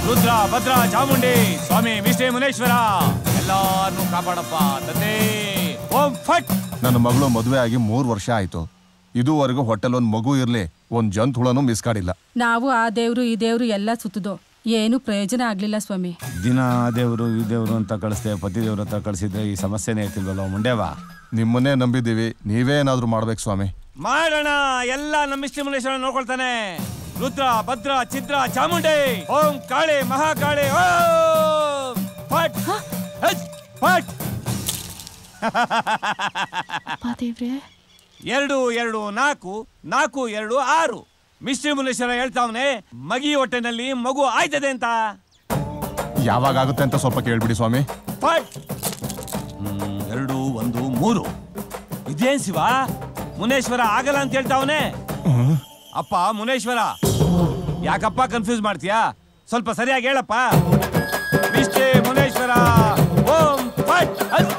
ರುದ್ರ ಭದ್ರ ಚಾಮುಂಡಿ ಸ್ವಾಮಿ ವಿಷ್ಣು ಮುನೇಶ್ವರ ಎಲ್ಲಾರನ್ನೂ ಕಾಪಾಡಪ್ಪ ತಂದೆ ಓಂ ಫಟ್ ನನ್ನ ಮಗಳು ಮದುವೆ ಆಗಿ ಮೂರು ವರ್ಷ ಆಯ್ತು ಇದುವರೆಗೂ ಹೊಟ್ಟೆಲ್ ಒಂದ್ ಮಗು ಇರ್ಲಿ ಒಂದ್ ಜಂತ್ ಹುಳನೂ ಮಿಸ್ ಕಾಡಿಲ್ಲ ನಾವು ಆ ದೇವ್ರು ಈ ದೇವ್ರು ಎಲ್ಲ ಸುತ್ತುದು ಏನು ಪ್ರಯೋಜನ ಆಗ್ಲಿಲ್ಲ ಸ್ವಾಮಿ ದಿನ ಆ ದೇವರು ಈ ದೇವರು ಅಂತ ಕಳಿಸ್ದೆ ಪತಿ ದೇವ್ರ ಹತ್ರ ಕಳಿಸಿದ್ರೆ ಈ ಸಮಸ್ಯೆನೇ ಇರ್ತಿಲ್ವಲ್ಲ ಮುಂಡೇವಾ ನಿಮ್ಮನ್ನೇ ನಂಬಿದ್ದೀವಿ ನೀವೇ ಏನಾದ್ರೂ ಮಾಡ್ಬೇಕು ಸ್ವಾಮಿ ಮಾಡೋಣ ಎಲ್ಲ ನಮ್ಮ ವಿಷ್ಣು ಮುನೇಶ್ವರ ನೋಡ್ಕೊಳ್ತಾನೆ ರುದ್ರ ಭದ್ರ ಚಿತ್ರ ಚಾಮುಂಡಿ ಓಂ ಕಾಳಿ ಮಹಾಕಾಳಿ ಓಂ ಫಟ್ ಹಚ್, ಫಟ್ ಎರಡು ಎರಡು ನಾಲ್ಕು ನಾಲ್ಕು ಎರಡು ಆರು ಮಿಸ್ಟ್ರಿ ಮುನೇಶ್ವರ ಹೇಳ್ತಾವನೆ ಮಗಿ ಹೊಟ್ಟೆನಲ್ಲಿ ಮಗು ಆಯ್ತದೆ ಅಂತ ಯಾವಾಗ ಆಗುತ್ತೆ ಅಂತ ಸ್ವಲ್ಪ ಕೇಳ್ಬಿಡಿ ಸ್ವಾಮಿ ಫಟ್ ಹ್ಮ್, ಎರಡು ಒಂದು ಮೂರು ಇದೇನ್ ಶಿವ ಮುನೇಶ್ವರ ಆಗಲ್ಲ ಅಂತ ಹೇಳ್ತಾವನೆ ಅಪ್ಪ ಮುನೇಶ್ವರ ಯಾಕಪ್ಪ ಕನ್ಫ್ಯೂಸ್ ಮಾಡ್ತೀಯಾ ಸ್ವಲ್ಪ ಸರಿಯಾಗಿ ಹೇಳಪ್ಪ ಮಿಸ್ಟೇ ಮುನೇಶ್ವರ ಓಂ ಫಟ್ ಹತ್.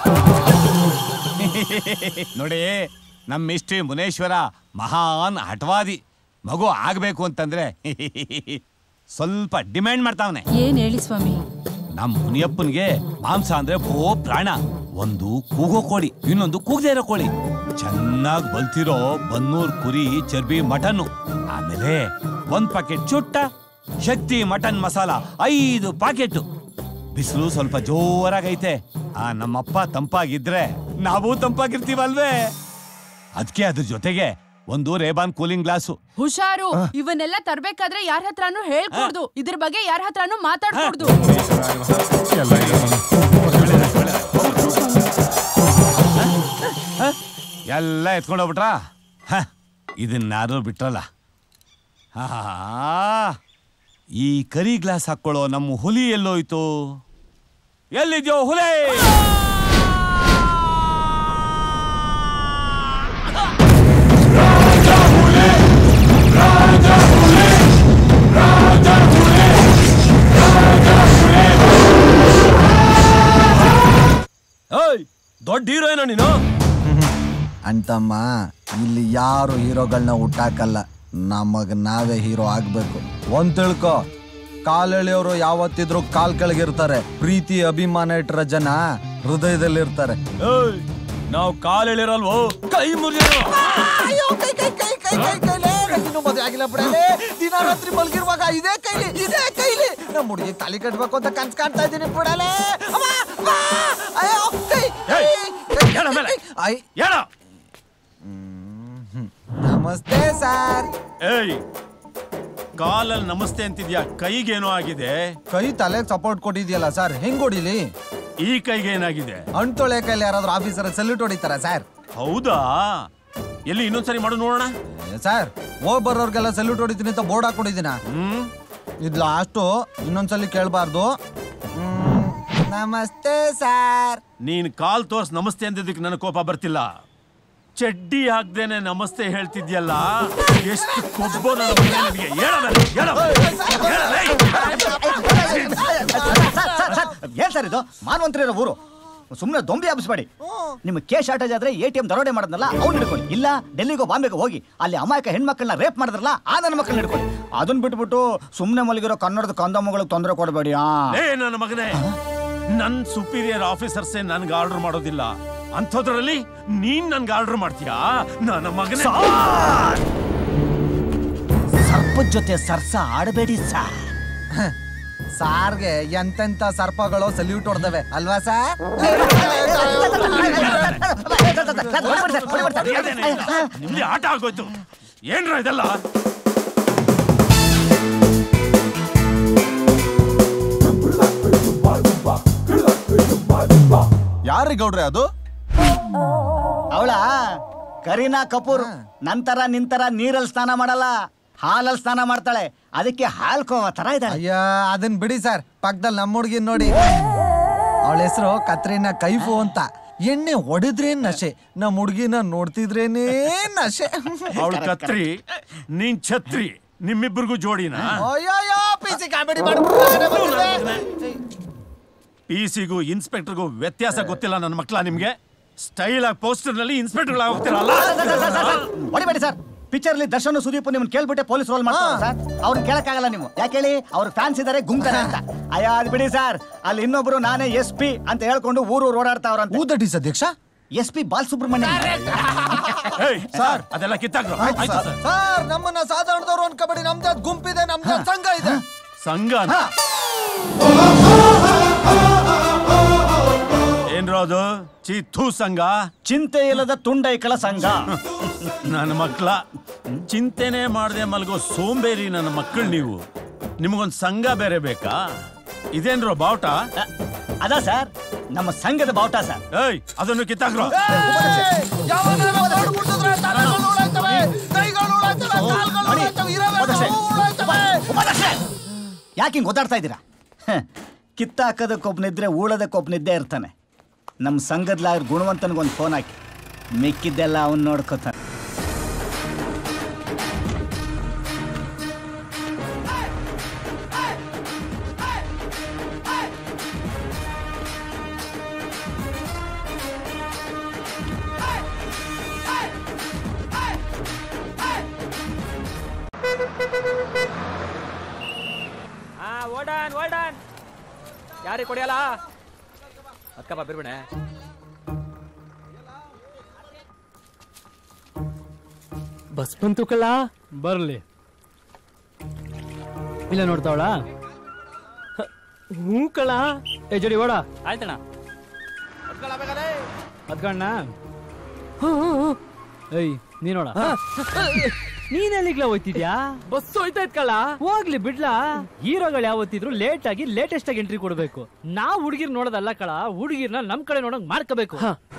ನೋಡಿ ನಮ್ಮ ಮಿಸ್ಟ್ರಿ ಮುನೇಶ್ವರ ಮಹಾನ್ ಹಠವಾದಿ ಮಗು ಆಗ್ಬೇಕು ಅಂತಂದ್ರೆ ಸ್ವಲ್ಪ ಡಿಮ್ಯಾಂಡ್ ಮಾಡ್ತಾವನೆ ಏನ್ ಹೇಳಿ ಸ್ವಾಮಿ ನಮ್ಮ ಮುನಿಯಪ್ಪನಿಗೆ ಮಾಂಸ ಅಂದ್ರೆ ಭೋ ಪ್ರಾಣ ಒಂದು ಕೂಗೋ ಕೋಳಿ ಇನ್ನೊಂದು ಕೂಗದೆ ಇರೋ ಕೋಳಿ ಚೆನ್ನಾಗಿ ಬಲ್ತಿರೋ ಬನ್ನೂರ್ ಕುರಿ ಚರ್ಬಿ ಮಟನ್ ಆಮೇಲೆ ಒಂದ್ ಪ್ಯಾಕೆಟ್ ಚುಟ್ಟ ಶಕ್ತಿ ಮಟನ್ ಮಸಾಲ ಐದು ಪ್ಯಾಕೆಟ್ ಬಿಸಿಲು ಸ್ವಲ್ಪ ಜೋರಾಗೈತೆ ಆ ನಮ್ಮಪ್ಪ ತಂಪಾಗಿದ್ರೆ ನಾವು ತಂಪಾಗಿರ್ತೀವಲ್ವೇ ಅದಕ್ಕೆ ಅದ್ರ ಜೊತೆಗೆ ಒಂದು ರೇಬಾನ್ ಕೂಲಿಂಗ್ ಗ್ಲಾಸು ಹುಷಾರು ಇವನ್ನೆಲ್ಲ ತರ್ಬೇಕಾದ್ರೆ ಯಾರ ಹತ್ರನೂ ಹೇಳ್ಕೊಡ್ದು ಇದ್ರ ಬಗ್ಗೆ ಯಾರ ಹತ್ರನೂ ಮಾತಾಡ್ಕೊಡ್ದು ಎಲ್ಲ ಇದೆ ಸ್ವಾಮಿ. ಎಲ್ಲ ಎತ್ಕೊಂಡು ಹೋಗ್ಬಿಟ್ರಾ ಹ, ಇದನ್ನಾರು ಬಿಟ್ರಲ್ಲ ಹಾ ಈ ಕರಿ ಗ್ಲಾಸ್ ಹಾಕೊಳ್ಳೋ ನಮ್ಮ ಹುಲಿ ಎಲ್ಲೋಯ್ತು ಎಲ್ಲಿದ್ಯೋ ಹುಲಿ ದೊಡ್ಡ ಹೀರೋ ಏನೋ ನೀನು ಅಂತಮ್ಮ ಇಲ್ಲಿ ಯಾರು ಹೀರೋಗಳನ್ನ ಹುಟ್ಟಾಕಲ್ಲ ನಮಗ್ ನಾವೇ ಹೀರೋ ಆಗ್ಬೇಕು ಒಂದ್ ತಿಳ್ಕೊ ಕಾಲೆಳೆಯವರು ಯಾವತ್ತಿದ್ರು ಕಾಲ್ ಕೆಳಗಿರ್ತಾರೆ ಪ್ರೀತಿ ಅಭಿಮಾನ ಇಟ್ಟರ ಜನ ಹೃದಯದಲ್ಲಿರ್ತಾರೆ ಏಯ್ ನಾವು ಕಾಲೆಳಿರಲ್ವೋ ಕೈ ಮುರಿದಿರೋ ಮದುವೆ ಆಗಿಲ್ಲ ಬಿಡಲೇ ದಿನ ರಾತ್ರಿ ಮಲಗಿರುವಾಗ ಇದೇ ಕೈಲಿ ಇದೇ ಕೈಲಿ ನಮ್ಮ ಹುಡುಗಿ ತಾಲಿ ಕಟ್ಬೇಕು ಅಂತ ಕನ್ಸ್ ಕಾಣ್ತಾ ಇದ್ದೀನಿ ಬಿಡಲೇ ಅಮ್ಮ, ಅಮ್ಮ, ಅಯ್ಯೋ, ಕೈ, ಕೈ, ಕೈ, ಹೇಳ ಮೇಲೆ. ಐ, ಹೇಳ ನಮಸ್ತೆ ಸರ್ ಏಯ್ ಕಾಲಲ್ಲಿ ನಮಸ್ತೆ ಅಂತಿದ್ಯಾ ಕೈಗೇನೋ ಆಗಿದೆ ಕೈ ತಲೆಗೆ ಸಪೋರ್ಟ್ ಕೊಟ್ಟಿದ್ಯಲ್ಲ ಸರ್ ಹೆಂಗ್ ಹೊಡಿಲಿ ಈ ಕೈಗೆ ಏನಾಗಿದೆ ಹಣ್ಣು ತೊಳೆ ಕೈಲಿ ಯಾರಾದ್ರೂ ಆಫೀಸರ್ ಸಲ್ಯೂಟ್ ಹೊಡಿತಾರ ಸರ್ ಹೌದಾ ಎಲ್ಲಿ ಇನ್ನೊಂದ್ಸರಿ ಮಾಡು ನೋಡೋಣ ಸರ್ ಹೋಗ್ ಬರೋರ್ಗೆಲ್ಲ ಸಲ್ಯೂಟ್ ಹೊಡಿತೀನಿ ಅಂತ ಬೋರ್ಡ್ ಹಾಕೊಂಡಿದ್ದೀನ ಹ್ಮ್ ಇದು ಲಾಸ್ಟು ಇನ್ನೊಂದ್ಸಲಿ ಕೇಳಬಾರ್ದು ನಮಸ್ತೆ ಸರ್ ನೀನ್ ಕಾಲ್ ತೋರ್ಸ್ ನಮಸ್ತೆ ಅಂದಿದ್ದಕ್ಕೆ ನನಗೆ ಕೋಪ ಬರ್ತಿಲ್ಲ ಚಡ್ಡಿ ಹಾಕ್ದೇನೆ ನಮಸ್ತೆ ಹೇಳ್ತಿದ್ಯಲ್ಲ ಎಷ್ಟು ಕೊಬ್ಬು ನನ್ನ ಮಗನೇ ನಿನಗೆ. ಹೇಳ ಮೇಲೆ, ಹೇಳ ಮೇಲೆ, ಹೇಳ ಲೇ. ಏನ್ ಸರ್ ಇದು ಮಾನವಂತರಿರೋ ಊರು ಸುಮ್ಮನೆ ದೊಂಬಿ ಹಬ್ಬಿಸ್ಬೇಡಿ ನಿಮ್ಗೆ ಕೇಸ್ ಶಾರ್ಟೇಜ್ ಆದ್ರೆ ಎ ಟಿ ಎಂ ದರೋಡೆ ಮಾಡೋದ್ನಲ್ಲ ಅವ್ನು ಹಿಡ್ಕೊಳ್ಳಿ ಇಲ್ಲ ಡೆಲ್ಲಿಗೋ ಬಾಂಬೆಗೋ ಹೋಗಿ ಅಲ್ಲಿ ಅಮಾಯಕ ಹೆಣ್ಮಕ್ಳನ್ನ ರೇಪ್ ಮಾಡಿದ್ರಲ್ಲ ಆ ನನ್ನ ಮಕ್ಕಳನ್ನ ಹಿಡ್ಕೊಳ್ಳಿ ಅದನ್ನ ಬಿಟ್ಬಿಟ್ಟು ಸುಮ್ಮನೆ ಮಲಗಿರೋ ಕನ್ನಡದ ಕಂದಮ್ಮಗಳಿಗೆ ತೊಂದರೆ ಕೊಡಬೇಡಿ ಆ ಏ ನನ್ನ ಮಗನೇ ನನ್ ಸುಪೀರಿಯರ್ ಆಫೀಸರ್ಸೇ ನನ್ಗೆ ಆರ್ಡರ್ ಮಾಡೋದಿಲ್ಲ ಅಂಥದ್ರಲ್ಲಿ ನೀನ್ ನನ್ಗೆ ಆರ್ಡರ್ ಮಾಡ್ತೀಯಾ ನನ್ನ ಮಗನೇ ಸರ್ಪದ ಜೊತೆ ಸರ್ಸ ಆಡಬೇಡಿ ಸರ್ ಸಾರ್ಗೆ ಎಂತೆಂತ ಸರ್ಪಗಳು ಸಲ್ಯೂಟ್ ಹೊಡೆದವೆ ಅಲ್ವಾ ಸರ್ ನಿಮ್ಗೆ ಆಟ ಆಗೋಯ್ತು ಏನ್ರ ಇದೆಲ್ಲ ಯಾರಿ ಗೌಡ್ರೆ ಅದು ಅವಳ ಕರೀನಾ ಕಪೂರ್ ನಂತರ ನಿಂತರ ನೀರಲ್ಲಿ ಸ್ನಾನ ಮಾಡಲ್ಲ ಹಾಲಲ್ಲಿ ಸ್ನಾನ ಮಾಡ್ತಾಳೆ ಅದಕ್ಕೆ ಹಾಲ್ಕೋವ ತರ ಇದ್ದಾಳೆ ಅಯ್ಯ ಅದನ್ ಬಿಡಿ ಸರ್ ಪಕ್ಕದಲ್ಲಿ ನಮ್ಮ ಹುಡುಗಿ ನೋಡಿ ಅವಳ ಹೆಸರು ಕತ್ರಿನಾ ಕೈಫು ಅಂತ ಎಣ್ಣೆ ಹೊಡೆದ್ರೆ ನಶೆ ನಮ್ಮ ಹುಡುಗಿನ ನೋಡ್ತಿದ್ರೇನೇ ನಶೆ ಅವಳು ಕತ್ರಿ ನೀನ್ ಛತ್ರಿ ನಿಮ್ಮಿಬ್ಬರಿಗೂ ಜೋಡಿನ ಅಯ್ಯಯ್ಯೋ ಪಿಸಿ ಕಾಮಿಡಿ ಪಿ ಸಿಗೂ ಇನ್ಸ್ಪೆಕ್ಟರ್ಗೂ ವ್ಯತ್ಯಾಸ ಗೊತ್ತಿಲ್ಲ ನನ್ನ ಮಕ್ಳ ನಿಮ್ಗೆ ಸ್ಟೈಲ್ ಆಗಿ ಪೋಸ್ಟರ್ ನಲ್ಲಿ ಇನ್ಸ್ಪೆಕ್ಟರ್ ಹೋಗ್ತಿರಲ್ಲ ಹೊಡಿಬೇಡಿ ಸರ್ ಪಿಕ್ಚರ್ ಅಲ್ಲಿ ದರ್ಶನ್ ಸುದೀಪ್ ನಿಮ್ನ ಕೇಳ್ಬಿಟ್ಟೆ ಪೊಲೀಸ್ ರೋಲ್ ಮಾಡ್ತಾರೆ ಸರ್ ಅವ್ರನ್ನ ಕೇಳಕ್ಕಾಗಲ್ಲ ನೀವು ಯಾಕೆ ಹೇಳಿ ಅವ್ರ ಫ್ಯಾನ್ಸ್ ಇದಾರೆ ಗುಂಗ್ತಾರೆ ಅಂತ ಅಯ್ಯ ಅದ್ ಬಿಡಿ ಸರ್ ಅಲ್ಲಿ ಇನ್ನೊಬ್ರು ನಾನೇ ಎಸ್ ಪಿ ಅಂತ ಹೇಳ್ಕೊಂಡು ಊರು ಓಡಾಡ್ತಾವ್ರಂತ ಹೂ ದಟ್ ಇಸ್ ಅಧ್ಯಕ್ಷ ಎಸ್ ಪಿ ಬಾಲಸುಬ್ರಹ್ಮಣ್ಯ ಏಯ್, ಸರ್ ಅದೆಲ್ಲ ಕಿತ್ತಾಕ್ರು ಆಯ್ತು ಸರ್ ಸರ್ ನಮ್ಮನ್ನ ಸಾಧಾರಣದವ್ರು ಅನ್ಕೋಬೇಡಿ ನಮ್ದೇ ಅದ್ ಗುಂಪಿದೆ ನಮ್ದೇ ಅದ್ ಸಂಘ ಇದೆ ಸಂಘ ಏನ್ರೋ ಅದು ಚಿತ್ತು ಸಂಘ ಚಿಂತೆ ಇಲ್ಲದ ತುಂಡೈಕಳ ಸಂಘ ನನ್ನ ಮಕ್ಳ ಚಿಂತೆನೆ ಮಾಡದೆ ಮಲ್ಗೋ ಸೋಂಬೇರಿ ನನ್ನ ಮಕ್ಕಳು ನೀವು ನಿಮಗೊಂದು ಸಂಘ ಬೇರೆ ಬೇಕಾ ಇದೇನ್ರೋ ಬಾವುಟ ಅ, ಅದ ಸರ್ ನಮ್ಮ ಸಂಘದ ಬಾವುಟ ಸರ್ ಏಯ್ ಅದನ್ನು ಕಿತ್ತಾಕ್ರು ಯಾವಾಗಾರ ಬೋರ್ಡ್ ಮುಟ್ಟಿದ್ರೆ ತಲೆಗಳು ಉಳಾಯ್ತವೆ, ಕೈಗಳು ಉಳಾಯ್ತವೆ, ಕಾಲ್ಗಳು ಉಳಾಯ್ತವೆ, ಇರವೆಲ್ಲ ಉಳಾಯ್ತವೆ. ಯಾಕೆ ಹಿಂಗ್ ಓದಾಡ್ತಾ ಇದ್ದೀರಾ ಹ, ಕಿತ್ತಾಕದಕ್ಕೊಬ್ನಿದ್ರೆ ಉಳದಕ್ಕೊಬ್ನಿದ್ದೇ ಇರ್ತಾನೆ ನಮ್ಮ ಸಂಘದ ಲಾಯರ್ ಗುಣವಂತನಿಗೊಂದು ಫೋನ್ ಹಾಕಿ ಮಿಕ್ಕಿದ್ದೆಲ್ಲ ಅವ್ನು ನೋಡ್ಕೋತಾನೆ ಹಾ ಓಡಾನ್ ಓಡಾನ್ ಯಾರಿಗೆ ಕೊಡಿಯಲ್ಲ ಅಕ್ಕಪ್ಪ ಬಿರ್ಬಿಣೆ ಬಸ್ ಬಂತು ಕಲ್ಲ ಬರ್ಲಿ ಇಲ್ಲ ನೋಡ್ತಾವಳ ಹ್ಞೂ ಕಳ ಏ ಜಡಿ ಓಡ ಆಯ್ತಣ್ಣ ಅದ್ಕಣ್ಣ ಏಯ್ ನೀನೋಡ ನೀನ್ ಎಲ್ಲಿಗ್ಲ ಹೋಯ್ತಿದ್ಯಾ ಬಸ್ ಹೋಯ್ತಾಯ್ತ್ ಕಳ ಹೋಗ್ಲಿ ಬಿಡ್ಲಾ ಹೀರೋಗಳು ಯಾವತ್ತಿದ್ರು ಲೇಟ್ ಆಗಿ ಲೇಟೆಸ್ಟ್ ಆಗಿ ಎಂಟ್ರಿ ಕೊಡ್ಬೇಕು ನಾವ್ ಹುಡುಗಿರ್ ನೋಡೋದಲ್ಲ ಕಳ ಹುಡುಗಿರ್ನ ನಮ್ ಕಡೆ ನೋಡಂಗ್ ಮಾಡ್ಕೋಬೇಕು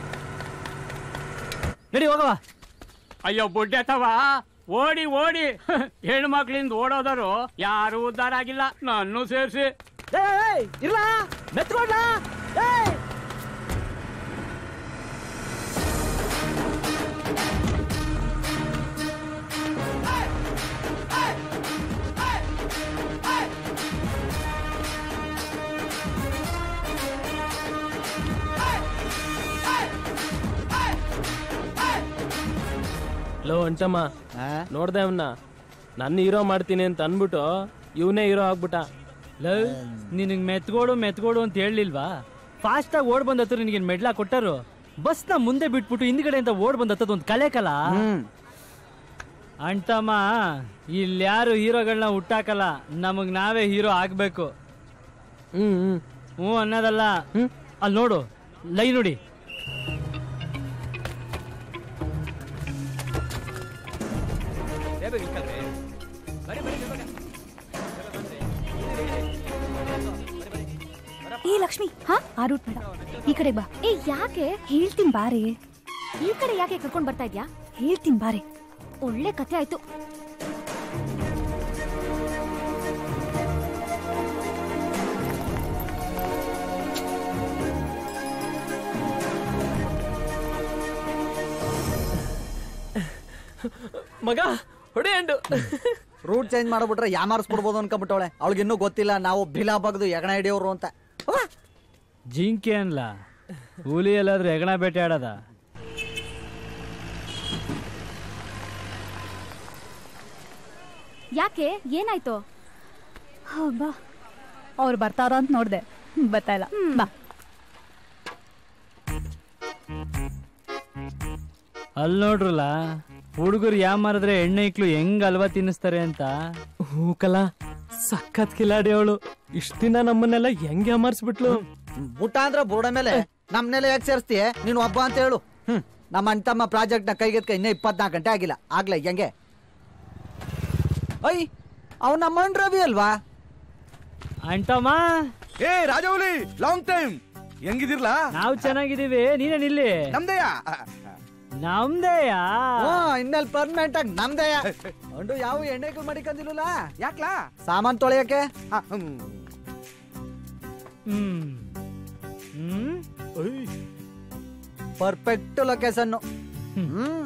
ನಡಿ ಹೋಗವ ಅಯ್ಯೋ ಬುಡ್ಡೆ ತವ ಓಡಿ ಓಡಿ ಹೆಣ್ಣು ಮಕ್ಳಿಂದ ಓಡೋದರು ಯಾರು ಉದ್ಧಾರ ಆಗಿಲ್ಲ ನನ್ನೂ ಸೇರಿಸಿ ಏಯ್ ಇಲ್ಲ ಮೆತ್ಕೊಂಡ ಏಯ್ ಲೋ ಅಂಟಮ್ಮ ನೋಡ್ದೆ ಅವನ್ನ ನನ್ನ ಹೀರೋ ಮಾಡ್ತೀನಿ ಅಂತ ಅನ್ಬಿಟ್ಟು ಇವನೇ ಹೀರೋ ಆಗ್ಬಿಟ್ಟ ಲವ್ ನಿನಗ್ ಮೆತ್ಗೋಡು ಮೆತ್ಗೋಡು ಅಂತ ಹೇಳಿಲ್ವಾ ಫಾಸ್ಟ್ ಆಗಿ ಓಡ್ ಬಂದತ್ತು ನಿನಗೆ ಮೆಡ್ಲಾ ಕೊಟ್ಟರು ಬಸ್ ನ ಮುಂದೆ ಬಿಟ್ಬಿಟ್ಟು ಹಿಂದ್ಗಡೆ ಅಂತ ಓಡ್ ಬಂದತ್ತದ ಒಂದು ಕಲೆ ಕಲ ಅಂಟಮ್ಮ ಇಲ್ಯಾರು ಹೀರೋಗಳನ್ನ ಹುಟ್ಟಾಕಲ್ಲ ನಮಗ್ ನಾವೇ ಹೀರೋ ಆಗ್ಬೇಕು ಹ್ಮ್ ಹ್ಮ್ ಹ್ಞೂ ಅನ್ನೋದಲ್ಲ ಅಲ್ಲಿ ನೋಡು ಲೈ ನೋಡಿ ಏ ಲಕ್ಷ್ಮಿ ಹಾ ಆ ರೂಟ್ ಬೇಡ ಈ ಕಡೆ ಬಾ ಏ ಯಾಕೆ ಹೇಳ್ತೀನಿ ಬಾರೆ ಈ ಕಡೆ ಯಾಕೆ ಕರ್ಕೊಂಡ್ ಬರ್ತಾ ಇದ್ಯಾ ಹೇಳ್ತೀನಿ ಬಾರೆ ಒಳ್ಳೆ ಕತೆ ಆಯ್ತು ಮಗ ಹೊಡೆ ಅಂಡು ರೂಟ್ ಚೇಂಜ್ ಮಾಡ್ಬಿಟ್ರೆ ಯಾಮಾರಿಸ್ಬಿಡ್ಬೋದು ಅನ್ಕೊಂಬಿಟ್ಟವಳೆ ಅವಳಿಗೆ ಇನ್ನೂ ಗೊತ್ತಿಲ್ಲ ನಾವು ಬಿಲಾ ಬಗ್ದು ಎಗಣ ಹಿಡಿಯೋರು ಅಂತ ಜಿಂಕೆ ಅನ್ಲ ಹುಲಿ ಎಲ್ಲಾದ್ರೂ ಹೆಗಣ ಬೇಟೆ ಆಡದ ಯಾಕೆ ಏನಾಯ್ತು ಬಾ ಅವ್ರು ಬರ್ತಾರ ಅಂತ ನೋಡ್ದೆ ಬರ್ತಾ ಇಲ್ಲ ಬಾ ಅಲ್ಲಿ ನೋಡ್ರಲ್ಲ ಹುಡುಗರು ಯಾ ಮಾರಿದ್ರೆ ಎಣ್ಣೆ ಇಕ್ಲು ಹೆಂಗ್ ಅಲ್ವಾ ತಿನ್ನಿಸ್ತಾರೆ ಅಂತ ಹ್ಞೂ ಕಲ ಸಖತ್ ಕಿಲಾಡಿ ಅವಳು ಇಷ್ಟ ದಿನ ನಮ್ಮನ್ನೆಲ್ಲ ಹೆಂಗೆ ಅಮರ್ಸ್ಬಿಟ್ಲು ಬುಟ್ಟ ಅಂದ್ರ ಬೋರ್ಡ ಮೇಲೆ ನಮ್ನೆಲ್ಲ ಯಾಕೆ ಸೇರಿಸ್ತೀಯ ನೀನು ಒಬ್ಬ ಅಂತ ಹೇಳು ಹ್ಮ್ ನಮ್ಮ ಅಣ್ತಮ್ಮ ಪ್ರಾಜೆಕ್ಟ್ ನ ಕೈಗೆತ್ಕ ಇನ್ನೂ ಇಪ್ಪತ್ನಾಲ್ಕು ಗಂಟೆ ಆಗಿಲ್ಲ ಆಗ್ಲೇ ಹೆಂಗೆ ಐ ಅವ್ ನಮ್ಮ ಅಣ್ಣ ರವಿ ಅಲ್ವಾ ಅಂಟಮ್ಮ ಏ ರಾಜವಲಿ ಲಾಂಗ್ ಟೈಮ್ ಹೆಂಗಿದಿರ್ಲಾ ನಾವು ಚೆನ್ನಾಗಿದೀವಿ ನೀನೇನ್ ಇಲ್ಲಿ ನಮ್ದಯ್ಯ ನಮ್ದೇಯಾ ಹ್ಮ್ ಇನ್ನೆಲ್ ಪರ್ಮನೆಂಟ್ ಆಗಿ ನಮ್ದೇ ಅಂಡು ಯಾವ ಎಣ್ಣೆಗಳು ಮಡಿಕಂದಿಲ್ಲ ಯಾಕ್ಲಾ ಸಾಮಾನ್ ತೊಳೆಯಕ್ಕೆ ಹ, ಹ್ಮ್. ಹ್ಮ್ ಹ್ಮ್ ಪರ್ಫೆಕ್ಟ್ ಲೊಕೇಶನ್ ಹ್ಮ್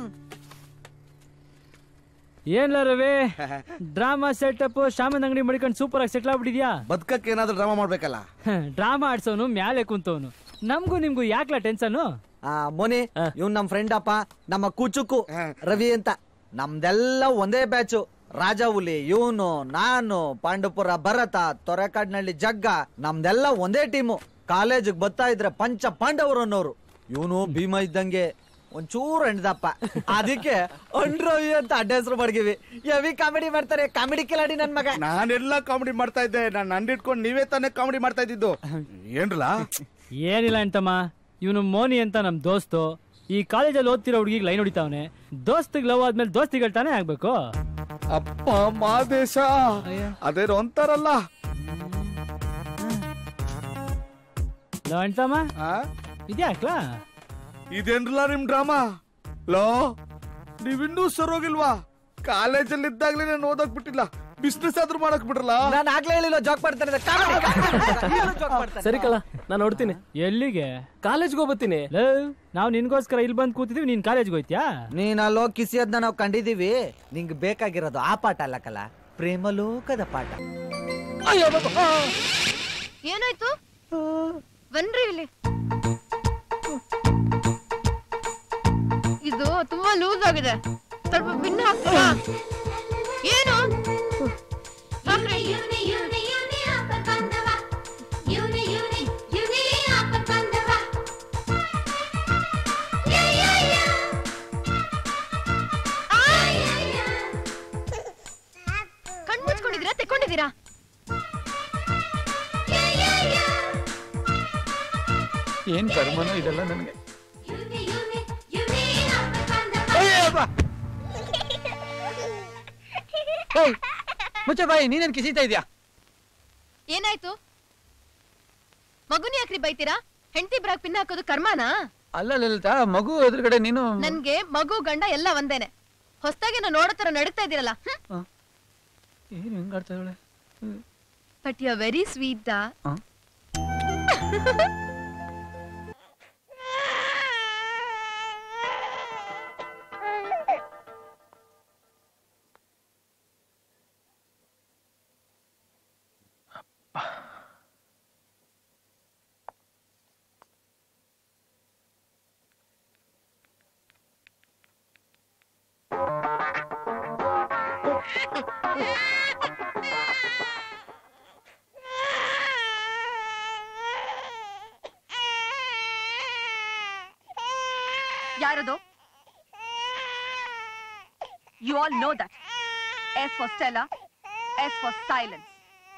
ಏನ್ಲ ರವಿ ಡ್ರಾಮಾ ಸೆಟಪ್ ಶಾಮನ್ ಅಂಗಡಿ ಮಡಿಕೊಂಡು ಸೂಪರ್ ಆಗಿ ಸೆಟ್ಲ್ ಆಗ್ಬಿಟ್ಟಿದ್ಯಾ ಬದುಕಕ್ಕೆ ಏನಾದ್ರೂ ಡ್ರಾಮಾ ಮಾಡ್ಬೇಕಲ್ಲ ಡ್ರಾಮಾ ಆಡ್ಸೋನು ಮ್ಯಾಲೆ ಕುಂತವನು ನಮ್ಗೂ ನಿಮ್ಗೂ ಯಾಕ್ಲ ಟೆನ್ಷನ್ ಆ ಮೋನಿ ಇವ್ನ್ ನಮ್ ಫ್ರೆಂಡ್ ಅಪ್ಪ ನಮ್ಮ ಕೂಚುಕು ರವಿ ಅಂತ ನಮ್ದೆಲ್ಲ ಒಂದೇ ಬ್ಯಾಚು ರಾಜ ಹುಲಿ ಇವನು ನಾನು ಪಾಂಡುಪುರ ಭರತ ತೊರೆಕಾಡ್ನಳ್ಳಿ ಜಗ್ಗ ನಮ್ದೆಲ್ಲ ಒಂದೇ ಟೀಮು ಕಾಲೇಜಿಗೆ ಬರ್ತಾ ಇದ್ರೆ ಪಂಚ ಪಾಂಡವರು ಅನ್ನೋರು ಇವನು ಭೀಮ ಇದ್ದಂಗೆ ಒಂಚೂರು ಹೆಣ್ದಪ್ಪ ಅದಕ್ಕೆ ಅಂಡ್ರವಿ ಅಂತ ಅಡ್ಡ ಹೆಸರು ಮಡ್ಗಿವಿ ಹೆವಿ ಕಾಮಿಡಿ ಮಾಡ್ತಾರೆ ಕಾಮಿಡಿ ಕಿಲಾಡಿ ನನ್ ಮಗ ನಾನೆಲ್ಲ ಕಾಮಿಡಿ ಮಾಡ್ತಾ ಇದ್ದೆ ನಾನು ಅಂಡಿಟ್ಕೊಂಡು ನೀವೇ ತಾನೇ ಕಾಮಿಡಿ ಮಾಡ್ತಾ ಇದ್ದಿದ್ದು ಏನ್ರಲ್ಲ ಏನಿಲ್ಲ ಅಂತಮ್ಮ ಇವನು ಮೋನಿ ಅಂತ ನಮ್ ದೋಸ್ತು ಈ ಕಾಲೇಜಲ್ಲಿ ಓದ್ತಿರೋ ಹುಡುಗಿಗೆ ಲೈನ್ ಹೊಡಿತಾವನೆ ದೋಸ್ತಿಗೆ ಲವ್ ಆದ್ಮೇಲೆ ದೋಸ್ತಿಗಳು ತಾನೇ ಆಗ್ಬೇಕು ಅಪ್ಪ ಮಾದೇಶ ಅದೇನೋ ಅಂತಾರಲ್ಲ ಲವ್ ಅಂತಮ್ಮ ಇದ್ಯಾಕ್ಲಾ ಇದೇನ್ರಲ್ಲ ನಿಮ್ ಡ್ರಾಮಾ ಲೋ ನೀವಿನ್ನೂ ಸರೋಗಿಲ್ವಾ ಕಾಲೇಜಲ್ಲಿ ಇದ್ದಾಗ್ಲೇ ನಾನು ಓದಕ್ ಬಿಟ್ಟಿಲ್ಲ ಬಿಸ್ನೆಸ್ ಆದ್ರೂ ಮಾಡಕ್ ಬಿಡ್ರಲ್ಲ ನಾನು ಆಗ್ಲೇ ಹೇಳಿಲ್ಲ ಜಾಕ್ ಮಾಡ್ತಾರೆ ಸರಿ ಕಳ ನಾನು ನೋಡ್ತೀನಿ ಎಲ್ಲಿಗೆ ಕಾಲೇಜ್ಗೆ ಹೋಗ್ಬತ್ತೀನಿ ನಾವು ನಿನ್ಗೋಸ್ಕರ ಇಲ್ಲಿ ಬಂದು ಕೂತಿದ್ವಿ ನೀನ್ ಕಾಲೇಜ್ಗೆ ಹೋಯ್ತ್ಯಾ ನೀನ್ ಅಲ್ಲೋ ಕಿಸಿಯದ್ನ ನಾವು ಕಂಡಿದೀವಿ ನಿಂಗ್ ಬೇಕಾಗಿರೋದು ಆ ಪಾಠ ಅಲ್ಲಕಲ್ಲ ಪ್ರೇಮಲೋಕದ ಪಾಠ ಏನಾಯ್ತು ಬನ್ರಿ ಇಲ್ಲಿ ಇದು ತುಂಬಾ ಲೂಸ್ ಆಗಿದೆ ಸ್ವಲ್ಪ ಭಿನ್ನ ಹಾಕ್ತೀರಾ ಏನು ಹಾಕ್ರಿ. ಕಣ್ ಮುಚ್ಕೊಂಡಿದ್ದೀರಾ ತೆಕ್ಕೊಂಡಿದ್ದೀರಾ ಏನ್ ಕರ್ಮನೋ ಇದೆಲ್ಲ ನನಗೆ ಮುಚ್ಚೆ ಬಾಯಿ ನೀನೇನ್ ಕಿಸಿತಾ ಇದ್ಯಾ ಏನಾಯ್ತು ಮಗುನ್ ಯಾಕ್ರಿ ಬೈತೀರಾ ಹೆಂಡತಿ ಬ್ರಾಗ್ ಪಿನ್ ಹಾಕೋದು ಕರ್ಮಾನಾ ಅಲ್ಲ ಲಲಿತಾ ಮಗು ಎದುರುಗಡೆ ನೀನು ನನ್ಗೆ ಮಗು ಗಂಡ ಎಲ್ಲ ಒಂದೇನೆ ಹೊಸ್ದಾಗಿ ನಾವು ನೋಡೋ ತರ ನಡೀತಾ ಇದೀರಲ್ಲ ಏನ್ ಹೆಂಗ್ ಆಡ್ತಾ ಇದ್ದಾಳೆ? ಬಟ್ ಯು ವೆರಿ ಸ್ವೀಟ್ ಆ? ಯಾರದು you all know that S for Stella S for silence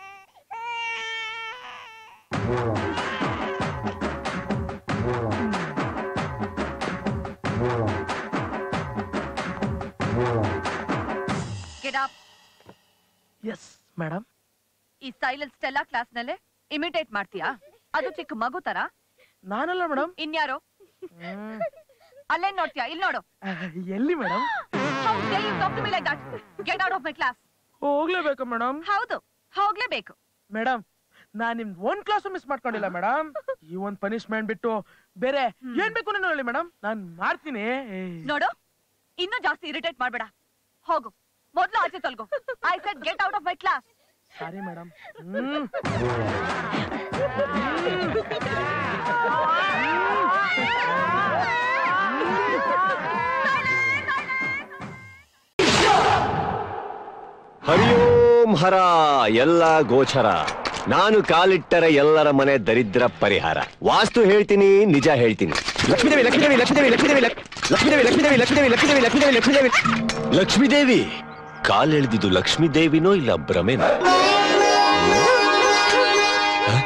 get up S madam ಈ ಸೈಲೆನ್ಸ್ ಸ್ಟೆಲ್ಲಾ ಕ್ಲಾಸ್ ನಲ್ಲೇ ಇಮಿಟೇಟ್ ಮಾಡ್ತೀಯಾ ಅದು ಚಿಕ್ಕ ಮಗು ತರ ನಾನಲ್ಲ ಮೇಡಮ್ ಇನ್ಯಾರು ಅಲ್ಲೇನ್ ನೋಡ್ತೀಯಾ ಇಲ್ಲಿ ನೋಡು ಎಲ್ಲಿ madam How dare you talk to me like that? Get out of my class. ಹೋಗ್ಲೇಬೇಕಾ ಮೇಡಮ್ ಹೌದು ಹೋಗ್ಲೇಬೇಕು ಮೇಡಮ್ ನಾನ್ ನಿಮ್ ಒಂದ್ ಕ್ಲಾಸ್ ಮಿಸ್ ಮಾಡ್ಕೊಂಡಿಲ್ಲ ಮೇಡಮ್ ಈ ಒಂದ್ ಪನಿಷ್ಮೆಂಟ್ ಬಿಟ್ಟು ಬೇರೆ ಏನ್ ಬೇಕು ನಾನು ಹೇಳಿ ಮೇಡಮ್ ನಾನ್ ಮಾಡ್ತೀನಿ ನೋಡು ಇನ್ನೂ ಜಾಸ್ತಿ ಇರಿಟೇಟ್ ಮಾಡ್ಬೇಡ ಹೋಗು ಮೊದ್ಲು ಆಚೆ ತೊಲ್ಗು I said get out of my class sorry madam ಹ್ಮ್ ಹರಿಯೋಂ ಹರ ಎಲ್ಲ ಗೋಚರ ನಾನು ಕಾಲಿಟ್ಟರೆ ಎಲ್ಲರ ಮನೆ ದರಿದ್ರ ಪರಿಹಾರ ವಾಸ್ತು ಹೇಳ್ತೀನಿ ನಿಜ ಹೇಳ್ತೀನಿ ಲಕ್ಷ್ಮೀದೇವಿ ಲಕ್ಷ್ಮೀದೇವಿ ಲಕ್ಷ್ಮೀದೇವಿ ಲಕ್ಷ್ಮೀದೇವಿ ಲಕ್- ಲಕ್ಷ್ಮೀದೇವಿ ಲಕ್ಷ್ಮೀದೇವಿ ಲಕ್ಷ್ಮೀದೇವಿ ಲಕ್ಷ್ಮೀದೇವಿ ಲಕ್ಷ್ಮೀದೇವಿ ಲಕ್ಷ್ಮೀದೇವಿ ಲಕ್ಷ್ಮೀದೇವಿ ಕಾಲೆಳೆದಿದ್ದು ಲಕ್ಷ್ಮೀದೇವಿನೋ ಇಲ್ಲ ಭ್ರಮೆನೋ ಹ?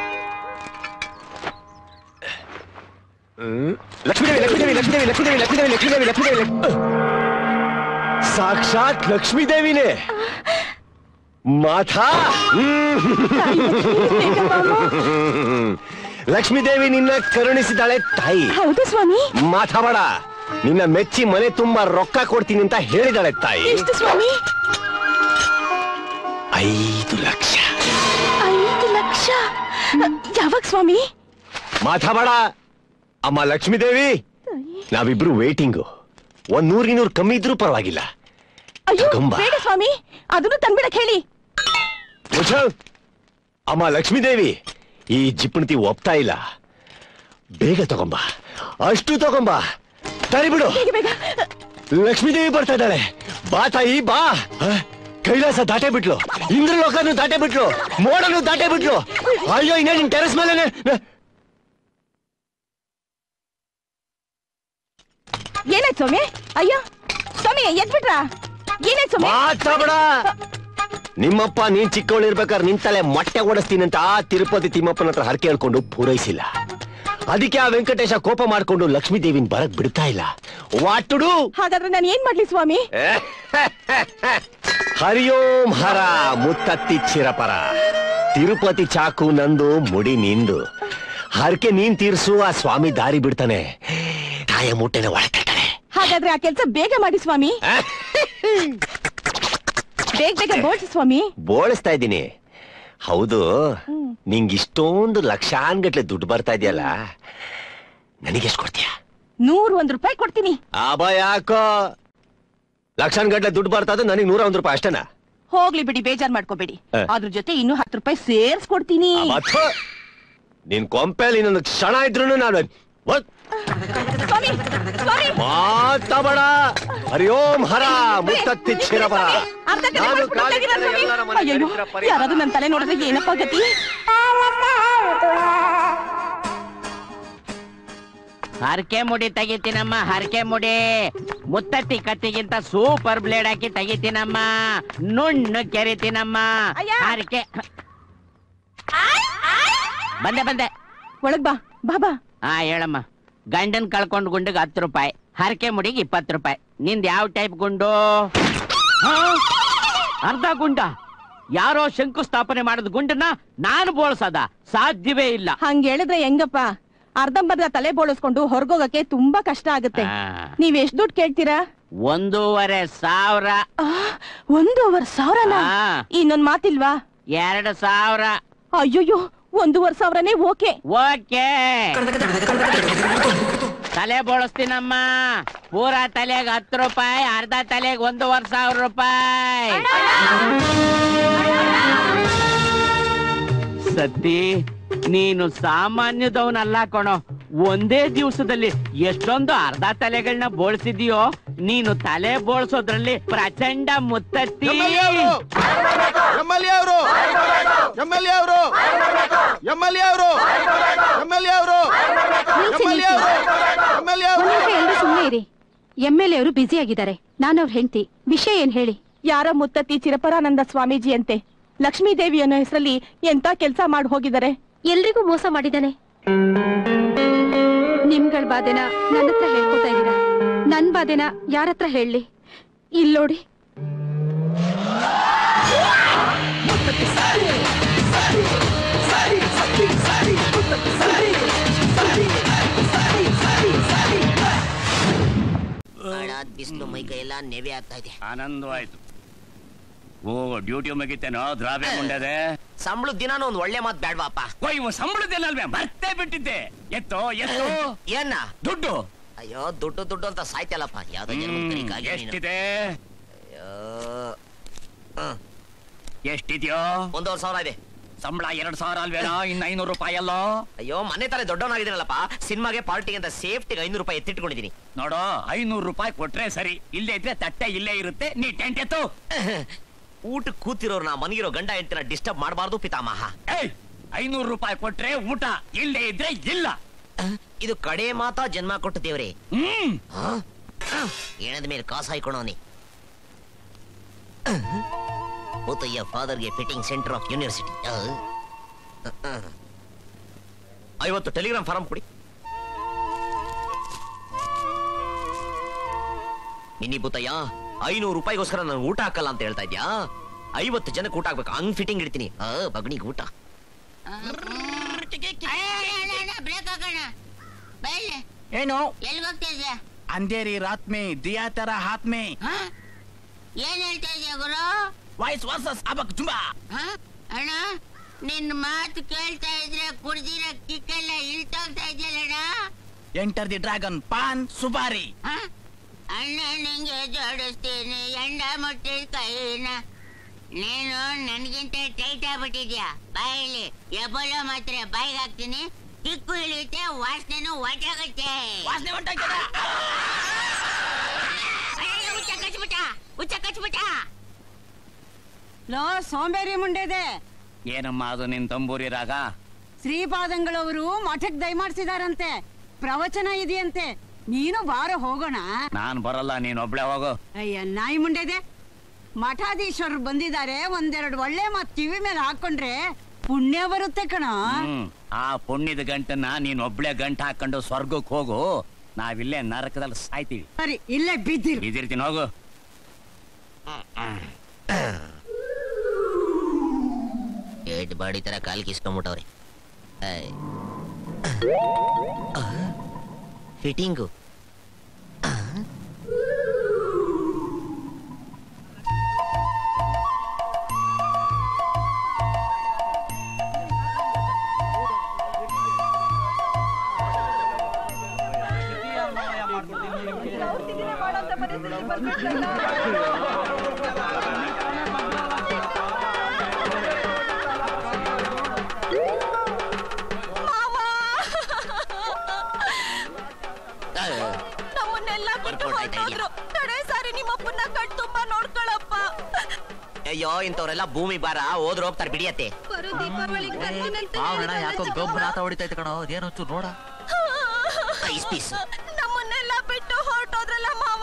ಹ್ಮ್. ಲಕ್ಷ್ಮೀದೇವಿ ಲಕ್ಷ್ಮೀದೇವಿ ಲಕ್ಷ್ಮೀದೇವಿ ಲಕ್ಷ್ಮೀದೇವಿ ಲಕ್ಷ್ಮೀದೇವಿ ಲಕ್ಷ್ಮೀದೇವಿ ಲಕ್ಷ್ಮೀದೇವಿ ಲಕ್- ಸಾಕ್ಷಾತ್ ಲಕ್ಷ್ಮೀದೇವಿನೇ ಮಾಥಾ ಲಕ್ಷ್ಮೀದೇವಿ ನಿನ್ನ ಕರುಣಿಸಿದಾಳೆ ತಾಯಿ ಹೌದು ಸ್ವಾಮಿ ಮಾತಾಡ ನಿನ್ನ ಮೆಚ್ಚಿ ಮನೆ ತುಂಬಾ ರೊಕ್ಕ ಕೊಡ್ತೀನಿ ಅಂತ ಹೇಳಿದಾಳೆ ತಾಯಿ ಎಷ್ಟು ಸ್ವಾಮಿ ಐದು ಲಕ್ಷ ಐದು ಲಕ್ಷ ಯಾವಾಗ ಸ್ವಾಮಿ ಮಾತಾಡ ಅಮ್ಮ ಲಕ್ಷ್ಮೀದೇವಿ ನಾವಿಬ್ರು ವೇಟಿಂಗು ಒಂದ್ ನೂರಿನೂರು ಕಮ್ಮಿ ಇದ್ರೂ ಪರವಾಗಿಲ್ಲ ಅಯ್ಯೋ ತಗೊಂಬಾ. ಬೇಡ ಸ್ವಾಮಿ ಅದನ್ನು ತಂದ್ಬಿಡಕ್ ಹೇಳಿ ಮುಚ್ಚು. ಅಮ್ಮ ಲಕ್ಷ್ಮೀದೇವಿ ಈ ಜಿಪ್ಪಣತಿ ಒಪ್ತಾ ಇಲ್ಲ ಬೇಗ ತಗೊಂಬ ಅಷ್ಟು ತಗೊಂಬ ತರಿಬಿಡು ಬೇಗ ಬೇಗ ಲಕ್ಷ್ಮೀದೇವಿ ಬರ್ತಾ ಇದ್ದಾಳೆ ಬಾ ತಾಯಿ ಬಾ ಹ? ಕೈಲಾಸ ದಾಟೆ ಬಿಟ್ಲು ಇಂದ್ರಲೋಕನು ದಾಟೆ ಬಿಟ್ಲು ಮೋಡನು ದಾಟೆ ಬಿಟ್ಲು ಅಯ್ಯೋ ಇನ್ನೇ ನಿನ್ ಟೆರೆಸ್ ಮೇಲೆ ಏನಾಯ್ತು ಸ್ವಾಮಿ ಅಯ್ಯೋ ಸ್ವಾಮಿ ಎದ್ಬಿಟ್ರಾ ಏನಾಯ್ತು ಸ್ವಾಮಿ ಮಾತಾಡ ನಿಮ್ಮಪ್ಪ ನೀನ್ ಚಿಕ್ಕವಳಿರ್ಬೇಕಾದ್ರೆ ನಿನ್ ತಲೆ ಮೊಟ್ಟೆ ಓಡಿಸ್ತೀನಿ ಅಂತ ಆ ತಿರುಪತಿ ತಿಮ್ಮಪ್ಪನ ಹತ್ರ ಹರಕೆ ಹೇಳ್ಕೊಂಡು ಪೂರೈಸಿಲ್ಲ ಅದಕ್ಕೆ ಆ ವೆಂಕಟೇಶ ಕೋಪ ಮಾಡ್ಕೊಂಡು ಲಕ್ಷ್ಮೀ ದೇವಿನ ಬರಕ್ ಬಿಡ್ತಾ ಇಲ್ಲ ವಾಟುಡು ಹಾಗಾದ್ರೆ ನಾನು ಏನ್ ಮಾಡ್ಲಿ ಸ್ವಾಮಿ ಹರಿಯೋಂ ಹರ ಮುತ್ತತ್ತಿ ಚಿರಪರ ತಿರುಪತಿ ಚಾಕು ನಂದು ಮುಡಿ ನಿಂದು ಹರಕೆ ನೀನ್ ತೀರ್ಸು ಆ ಸ್ವಾಮಿ ದಾರಿ ಬಿಡ್ತಾನೆ ತಾಯ ಮುಟ್ಟೆನ ಒಳಗೆ ಹಾಗಾದ್ರೆ ಆ ಕೆಲ್ಸ ಬೇಗ ಮಾಡಿ ಸ್ವಾಮಿ ಬೇಗ ಬೇಗ ಬೋಳ್ಸಿ ಸ್ವಾಮಿ ಬೋಳಿಸ್ತಾ ಇದ್ದೀನಿ ಹೌದು ನಿಂಗ್ ಇಷ್ಟೊಂದು ಲಕ್ಷಾನ್ಗಟ್ಲೆ ದುಡ್ಡು ಬರ್ತಾ ಇದೆಯಲ್ಲ ನನಗೆಷ್ಟು ಕೊಡ್ತೀಯ ನೂರ್ ಒಂದ್ ರೂಪಾಯಿ ಕೊಡ್ತೀನಿ ಆಬ ಯಾಕೋ ಲಕ್ಷಾನ್ಗಟ್ಲೆ ದುಡ್ಡು ಬರ್ತಾ ಇದೆ ನನಗೆ ನೂರ ಒಂದ್ ರೂಪಾಯಿ ಅಷ್ಟೇನಾ ಹೋಗ್ಲಿ ಬಿಡಿ ಬೇಜಾರ್ ಮಾಡ್ಕೋಬೇಡಿ ಹ. ಅದ್ರ ಜೊತೆ ಇನ್ನೂ ಹತ್ತು ರೂಪಾಯಿ ಸೇರ್ಸ್ಕೊಡ್ತೀನಿ ಅಬ್ಬಾ, ನಿನ್ ಕೊಂಪೆಲಿ ಇನ್ನೊಂದು ಕ್ಷಣ ಇದ್ರು ನಾನು ಒತ್- ಸ್ವಾಮಿ ಸ್ವಾಮಿ ಮಾತಾಡಬೇಡ ಹರಿಯೋಂ ಹರ ಮುತ್ತತ್ತಿ ಚಿರಬರ ಅರ್ಧ ಕಡೆ ನಾನು ಮಾಡ್ಬಿಟ್ಟು ಕಾಲಿಟ್ಟರೆ ಹೋಗಿದ್ದಾರೆ ಸ್ವಾಮಿ. ಎಲ್ಲರ ಮನೆ ಅಯ್ಯಯ್ಯೋ, ದರಿದ್ರ ಪರಿಹಾರ. ಯಾರಾದ್ರೂ ನನ್ನ ತಲೆ ನೋಡಿದ್ರೆ ಏನಪ್ಪ ಗತಿ ಹರಕೆ ಮುಡಿ ತೆಗಿತೀನಮ್ಮ ಹರಕೆ ಮುಡಿ ಮುತ್ತತ್ತಿ ಕತ್ತಿಗಿಂತ ಸೂಪರ್ ಬ್ಲೇಡ್ ಹಾಕಿ ತೆಗಿತೀನಮ್ಮ ನುಣ್ಣು ಕೆರಿತೀನಮ್ಮ ಹರಕೆ ಬಂದೆ ಬಂದೆ ಒಳಗ್ ಬಾ ಬಾ ಬಾ ಹಾ ಹೇಳಮ್ಮ ಗಂಡನ್ ಕಳ್ಕೊಂಡ್ ಗುಂಡಿಗೆ ಹತ್ತು ರೂಪಾಯಿ ಹರಕೆ ಮುಡಿಗೆ ಇಪ್ಪತ್ತು ರೂಪಾಯಿ ನಿಂದ್ ಯಾವ ಟೈಪ್ ಗುಂಡು ಹಾ? ಅರ್ಧ ಗುಂಡ ಯಾರೋ ಶಂಕುಸ್ಥಾಪನೆ ಮಾಡಿದ ಗುಂಡನ್ನ ನಾನು ಬೋಳ್ಸದ ಸಾಧ್ಯವೇ ಇಲ್ಲ ಹಂಗ ಹೇಳಿದ್ರೆ ಹೆಂಗಪ್ಪ ಅರ್ಧಂಬರ್ಧ ತಲೆ ಬೋಳಿಸ್ಕೊಂಡು ಹೊರಗೋಗಕ್ಕೆ ತುಂಬಾ ಕಷ್ಟ ಆಗುತ್ತೆ ನೀವ್ ಎಷ್ಟ್ ದುಡ್ಡು ಕೇಳ್ತೀರಾ ಒಂದೂವರೆ ಸಾವಿರ ಒಂದೂವರೆ ಸಾವಿರನ ಹಾ. ಇನ್ನೊಂದ್ ಮಾತಿಲ್ವಾ ಎರಡು ಸಾವಿರ ಅಯ್ಯೋಯ್ಯೋ ಒಂದೂವರೆ ಸಾವಿರನೇ ಓಕೆ ಓಕೆ ತಲೆ ಬೋಳಿಸ್ತೀನಮ್ಮ ಪೂರಾ ತಲೆಗೆ ಹತ್ತು ರೂಪಾಯಿ ಅರ್ಧ ತಲೆಗೆ ಒಂದೂವರೆ ಸಾವಿರ ರೂಪಾಯಿ ಸತಿ ನೀನು ಸಾಮಾನ್ಯದವನಲ್ಲ ಕಣೋ ಒಂದೇ ದಿವಸದಲ್ಲಿ ಎಷ್ಟೊಂದು ಅರ್ಧ ತಲೆಗಳನ್ನ ಬೋಳ್ಸಿದೀಯೋ ನೀನು ತಲೆ ಬೋಳ್ಸೋದ್ರಲ್ಲಿ ಪ್ರಚಂಡ ಮುತ್ತತ್ತಿ ಎಂ ಎಲ್ ಎ ಅವರು ಎಂ ಎಲ್ ಎ ಅವರು ಎಂ ಎಲ್ ಎ ಅವರು ಎಂ ಎಲ್ ಎ ಅವರು ಎಂ ಎಲ್ ಎ ಅವರು ಎಂ ಎಲ್ ಎ ಅವರು ಎಲ್ಲರೂ ಸುಮ್ಮನೆ ಇರಿ ಎಂ ಎಲ್ ಎ ಅವರು ಬ್ಯುಸಿ ಆಗಿದ್ದಾರೆ ನಾನು ಅವ್ರ ಹೆಂಡತಿ ವಿಷಯ ಏನ್ ಹೇಳಿ ಯಾರ ಮುತ್ತತ್ತಿ ಚಿರಪರಾನಂದ ಸ್ವಾಮೀಜಿ ಅಂತೆ ಲಕ್ಷ್ಮೀ ದೇವಿ ಅನ್ನೋ ಹೆಸರಲ್ಲಿ ಎಂತ ಕೆಲ್ಸ ಮಾಡಿ ಹೋಗಿದ್ದಾರೆ ಎಲ್ರಿಗೂ ಮೋಸ ಮಾಡಿದಾನೆ ನಿಮ್ಗಳ ಬಾಧೆನ ನನ್ನ ಹತ್ರ ಹೇಳ್ಕೊತಾ ಇದೀರ ನನ್ ಬಾಧೆನ ಯಾರ ಹತ್ರ ಹೇಳಿ ಇಲ್ಲೋಡಿ ಬಿಸಿಲು ಮೈ ಕೈ ಎಲ್ಲ ನೆವೆ ಆಗ್ತಾ ಇದೆ ಆನಂದವಾಯ್ತು ಓ ಡ್ಯೂಟಿ ಮುಗಿತೇನೋ ದ್ರಾವ್ಯ ಮುಂಡದೆ ಸಂಬಳದ ದಿನಾನು ಒಂದ್ ಒಳ್ಳೆ ಮಾತ್ ಬೇಡ್ವಾಪ ಓ ಇವ ಸಂಬಳದಿಲ್ಲಲ್ವೇ ಮರ್ತೇ ಬಿಟ್ಟಿದ್ದೆ ಎತ್ತೋ ಎತ್ತೋ ಏನ ದುಡ್ಡು ಅಯ್ಯೋ ದುಡ್ಡು ದುಡ್ಡು ಅಂತ ಸಾಯ್ತಲ್ಲಪ್ಪ ಯಾವ್ದೋ ಜನ್ಮದ ಕರಿಕಾಗಿ ನೀನು. ಎಷ್ಟಿದೆ ಅಯ್ಯೋ. ಹ್ಮ್. ಎಷ್ಟಿದ್ಯೋ ಒಂದೂವರೆ ಸಾವಿರ ಇದೆ ಸಂಬಳ ಎರಡ್ ಸಾವಿರ ಅಲ್ವೇನೋ ಇನ್ನ ಐನೂರು ರೂಪಾಯಿ ಅಲ್ಲೋ ಅಯ್ಯೋ ಮನೆ ತಲೆ ದೊಡ್ಡವನಾಗಿದ್ದೀನಲ್ಲಪ್ಪ ಸಿನಿಮಾಗೆ ಪಾರ್ಟಿಗೆ ಅಂತ ಸೇಫ್ಟಿಗೆ ಐನೂರು ರೂಪಾಯಿ ಎತ್ತಿಟ್ಕೊಂಡಿದ್ದೀನಿ ನೋಡೋ ಐನೂರು ರೂಪಾಯಿ ಕೊಟ್ರೆ ಸರಿ ಇಲ್ಲೇ ಇದ್ರೆ ತಟ್ಟೆ ಇಲ್ಲೇ ಇರುತ್ತೆ ನೀ ಟೆಂಟ್ ಎತ್ತು ಊಟಕ್ಕೆ ಕೂತಿರೋರ್ನ ಮನಗಿರೋ ಗಂಡ ಹೆಂಡತಿನ ಡಿಸ್ಟರ್ಬ್ ಮಾಡಬಾರ್ದು ಪಿತಾಮಹ ಏಯ್ ಐನೂರು ರೂಪಾಯಿ ಕೊಟ್ರೆ ಊಟ ಇಲ್ಲೇ ಇದ್ರೆ ಇಲ್ಲ ಇದು ಕಡೆ ಮಾತಾ ಜನ್ಮ ಕೊಟ್ಟು ದೇವ್ರೆ ಹ್ಮ್ ಎಣದ ಮೇಲೆ ಕಾಸು ಹಾಯ್ಕೊಳೋನಿ ಮುತ್ತಯ್ಯ ಫಾದರ್ಗೆ ಫಿಟ್ಟಿಂಗ್ ಸೆಂಟರ್ ಆಫ್ ಯೂನಿವರ್ಸಿಟಿ ಐವತ್ತು ಟೆಲಿಗ್ರಾಮ್ ಫಾರಂ ಕೊಡಿ ನಿನ್ನಿ ಬುತ್ತಯ್ಯ ಐನೂರು ರೂಪಾಯಿಗೋಸ್ಕರ ನಾನು ಊಟ ಹಾಕಲ್ಲ ಅಂತ ಹೇಳ್ತಾ ಇದ್ಯಾ ಐವತ್ತು ಜನಕ್ಕೆ ಊಟ ಹಾಕ್ಬೇಕು ಹಂಗ್ ಫಿಟ್ಟಿಂಗ್ ಇಡ್ತೀನಿ ಆ ಬಗ್ನಿಗೆ ಊಟ ಏನು ಎಲ್ಲಿ ಹೋಗ್ತಾ ಇದ್ಯಾ ಅಂಧೇರಿ ರಾತ್ ಮೇ ದಿಯಾ ತರ ಹಾತ್ ಮೇ ಏನ್ ಹೇಳ್ತಾ ಇದ್ಯಾ ಗುರು ವಾಯ್ಸ್ ವರ್ಸಸ್ ಅಬಕ್ ಜುಂಬಾ ಹ? ಅಣ್ಣ ನಿನ್ ಮಾತು ಕೇಳ್ತಾ ಇದ್ರೆ ಕುಡ್ದಿರೋ ಕಿಕ್ಕೆಲ್ಲ ಇಳ್ತೋಗ್ತಾ ಇದೆಯಲ್ಲಣ್ಣ enter the dragon paan supari ಅಣ್ಣ ನಿಂಗೆ ಜೋಡಿಸ್ತೀನಿ ಎಂಡ ಮುಟ್ಟಿದ ಕೈನ ನೀನು ನನ್ಗಿಂತ ಟೈಟ್ ಆಗ್ಬಿಟ್ಟಿದ್ಯಾ ಬಾಯಲ್ಲಿ ಎಬೋಲ ಮಾತ್ರ ಬಾಯಿಗೆ ಹಾಕ್ತೀನಿ ಕಿಕ್ಕು ಇಳಿಯುತ್ತೆ ವಾಸನೆನೂ ಹೊಟ್ಟಾಗುತ್ತೆ ವಾಸನೆ ಹೊಟ್ಟಾಗ್ತದ ಕಚ್ಬಿಟ್ಟ ಹುಚ್ಚ ಕಚ್ಬಿಟ್ಟ ಲೋ ಸೋಂಬೇರಿ ಮುಂಡೆದೆ ಏನಮ್ಮ ಅದು ನಿನ್ ತಂಬೂರಿ ರಾಗ ಶ್ರೀಪಾದಂಗಳವರು ಮಠಕ್ ದಯಮಾಡ್ಸಿದಾರಂತೆ ಪ್ರವಚನ ಇದೆಯಂತೆ ನೀನು ಬಾರ ಹೋಗೋಣ ನಾನ್ ಬರಲ್ಲ ನೀನ್ ಒಬ್ಳೆ ಹೋಗು ಅಯ್ಯ ನಾಯಿ ಮುಂಡೆದೆ ಮಠಾಧೀಶ್ವರರು ಬಂದಿದ್ದಾರೆ ಒಂದೆರಡು ಒಳ್ಳೆ ಮಾತ್ ಕಿವಿ ಮೇಲೆ ಹಾಕೊಂಡ್ರೆ ಪುಣ್ಯ ಬರುತ್ತೆ ಕಣ ಹ್ಮ್ ಆ ಪುಣ್ಯದ ಗಂಟನ್ನ ನೀನ್ ಒಬ್ಳೆ ಗಂಟ ಹಾಕೊಂಡು ಸ್ವರ್ಗಕ್ಕೆ ಹೋಗು ನಾವಿಲ್ಲೇ ನರಕದಲ್ಲಿ ಸಾಯ್ತೀವಿ ಸರಿ ಇಲ್ಲೇ ಬಿದ್ದಿರು ಬಿದ್ದಿರ್ತೀನಿ ಹೋಗು ಏಟ್ ಬಾಡಿ ತರ ಕಾಲ್ ಕಿಸ್ಕೊಂಬಿಟ್ಟವ್ರೆ ಫಿಟ್ಟಿಂಗು ನಮ್ಮನ್ನೆಲ್ಲ ಬಿಟ್ಟು ಹೊರಟೋದ್ರು ಕಡೆ ಸಾರಿ ನಿಮ್ಮಪ್ಪನ್ನ ಕಣ್ ತುಂಬಾ ನೋಡ್ಕೊಳಪ್ಪ ಅಯ್ಯೋ ಇಂಥವ್ರೆಲ್ಲ ಭೂಮಿ ಬಾರ ಹೋದ್ರ ಹೋಗ್ತಾರೆ ಬಿಡಿಯತ್ತೆ ಬರೋ ದೀಪಾವಳಿಗೆ ಬರ್ತೀನಂತ ಮಾವಣ್ಣ ಯಾಕೋ ಹೇಳಿದ್ನಲ್ಲ ಗೊಬ್ಬರ ಜಗ್ಗ. ಆತ ಹೊಡಿತೈತೆ ಕಣೋ ಅದೇನೋ ಚೂರು ನೋಡ ಐಸ್ ಪೀಸ್ ನಮ್ಮನ್ನೆಲ್ಲ ಬಿಟ್ಟು ಹೊರಟೋದ್ರಲ್ಲ ಮಾವ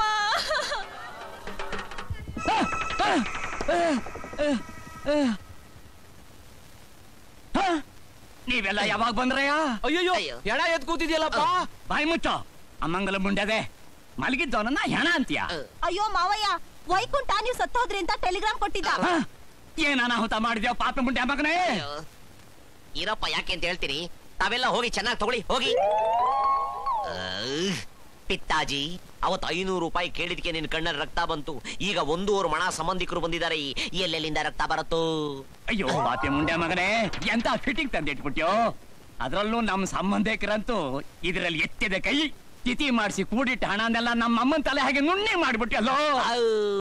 ನೀವೆಲ್ಲ ಯಾವಾಗ ಬಂದ್ರಯ್ಯ ಅಯ್ಯೋ ಎಡ ಎದ್ ಕೂತಿದ್ಯಲ್ಲಪ್ಪ ಬಾಯಿ ಮುಚ್ಚೋ ಅಮ್ಮಂಗಲ ಮುಂಡದೆ ಮಲಗಿದ್ದವನನ್ನ ಹೆಣ ಅಂತೀಯ ಅಯ್ಯೋ ಮಾವಯ್ಯ ವೈಕುಂಠ ನೀವು ಸತ್ತೋದ್ರಿ ಅಂತ ಟೆಲಿಗ್ರಾಮ್ ಕೊಟ್ಟಿದ್ದ ಏನ್ ಅನಾಹುತ ಮಾಡಿದ್ಯೋ ಪಾಪ ಮುಂಡೆ ಮಗನೇ ಇರಪ್ಪ ಯಾಕೆ ಅಂತ ಹೇಳ್ತೀನಿ ತಾವೆಲ್ಲ ಹೋಗಿ ಚೆನ್ನಾಗಿ ತಗೊಳ್ಳಿ ಹೋಗಿ ಅಹ್, ಪಿತ್ತಾಜಿ ಅವತ್ತು ಐನೂರು ರೂಪಾಯಿ ಕೇಳಿದ್ಕೆ ನಿನ್ ಕಣ್ಣಲ್ಲಿ ರಕ್ತ ಬಂತು ಈಗ ಒಂದೂವರೆ ಮಣ ಸಂಬಂಧಿಕರು ಬಂದಿದ್ದಾರೆ ಎಲ್ಲೆಲ್ಲಿಂದ ರಕ್ತ ಬರುತ್ತೋ ಅಯ್ಯೋ ಪಾಪಿ ಮುಂಡೆ ಮಗನೇ ಎಂತ ಫಿಟ್ಟಿಂಗ್ ತಂದಿಟ್ಬಿಟ್ಯೋ ಅದ್ರಲ್ಲೂ ನಮ್ ಸಂಬಂಧಿಕರಂತೂ ಇದ್ರಲ್ಲಿ ಎತ್ತಿದ ಕೈ ತಿಥಿ ಮಾಡಿಸಿ ಕೂಡಿಟ್ಟ ಹಣನೆಲ್ಲ ನಮ್ಮ ಅಮ್ಮನ ತಲೆ ಹಾಗೆ ನುಣ್ಣೆ ಮಾಡ್ಬಿಟ್ಯಲ್ಲೋ